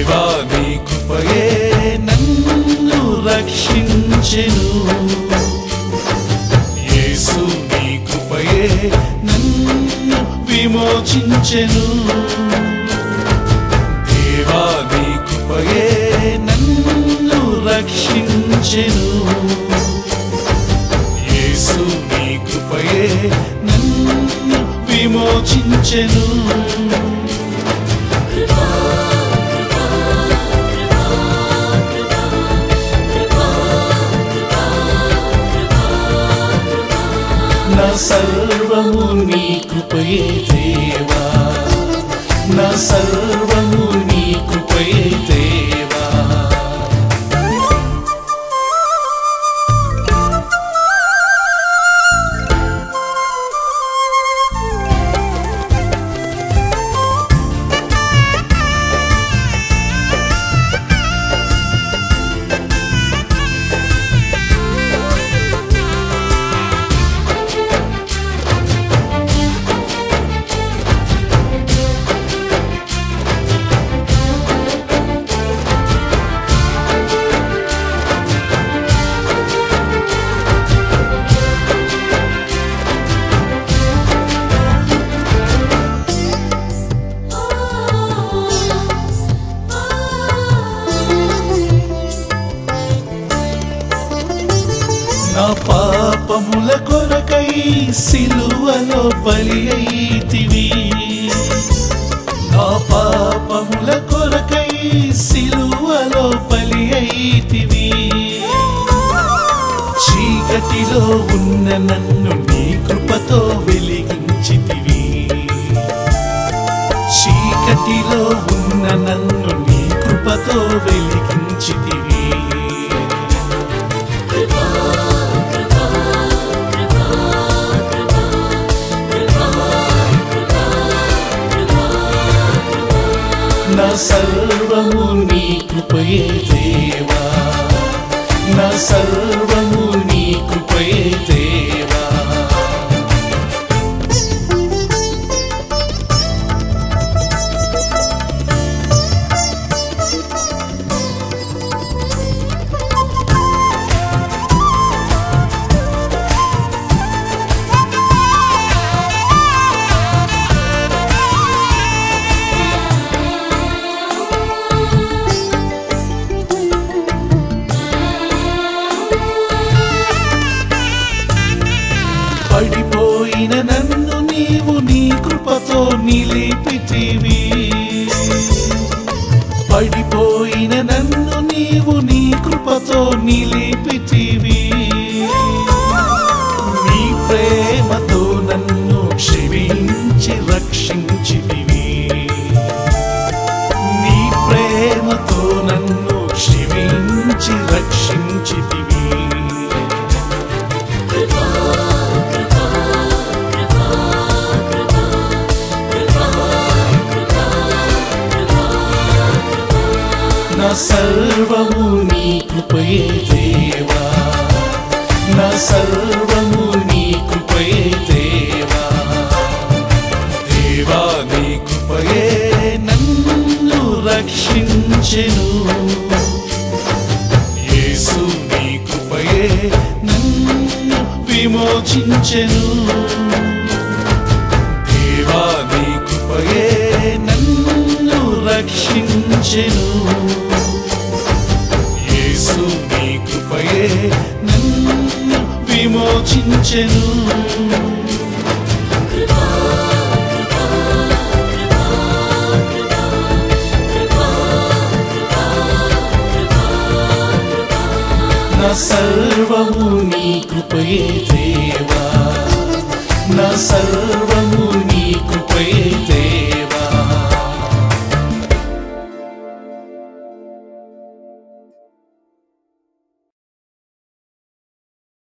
దేవా నీ కృపయే నన్ను రక్షించెను యేసు నీ కృపయే నన్ను విమోచించెను దేవా నీ కృపయే నన్ను రక్షించెను యేసు నీ కృపయే నన్ను విమోచించెను నా సర్వము నీ కృపయే దేవా నా సర్వము నీ కృపయే దేవా నా పాపముల కొరకై సిలువలో బలి అయితివి నా పాపముల కొరకై సిలువలో బలి అయితివి చీకటిలో ఉన్న నన్ను నీ కృపతో వెలిగించితివి చీకటిలో ఉన్న నన్ను నీ కృపతో వెలిగించితివి నా సర్వము నీ కృపయే దేవా నా సర్వము నీ కృపయే దేవా పడిపోయిన నన్ను నీవు నీ కృపతో నిలిపితివి పడిపోయిన నన్ను నీవు నీ కృపతో నిలిపితివి నీ ప్రేమతో నన్ను క్షమించి రక్షించితివి నీ ప్రేమతో నన్ను క్షమించి రక్షించితివి నా సర్వము నీ కృపయే దేవా నా సర్వము నీ కృపయే దేవా దేవా నీ కృపయే నన్ను రక్షించెను యేసు నీ కృపయే నన్ను విమోచించెను దేవా నీ కృపయే నన్ను రక్షించెను యేసు నీ కృపయే నన్ను విమోచించెను నా సర్వము నీ కృపయే దేవా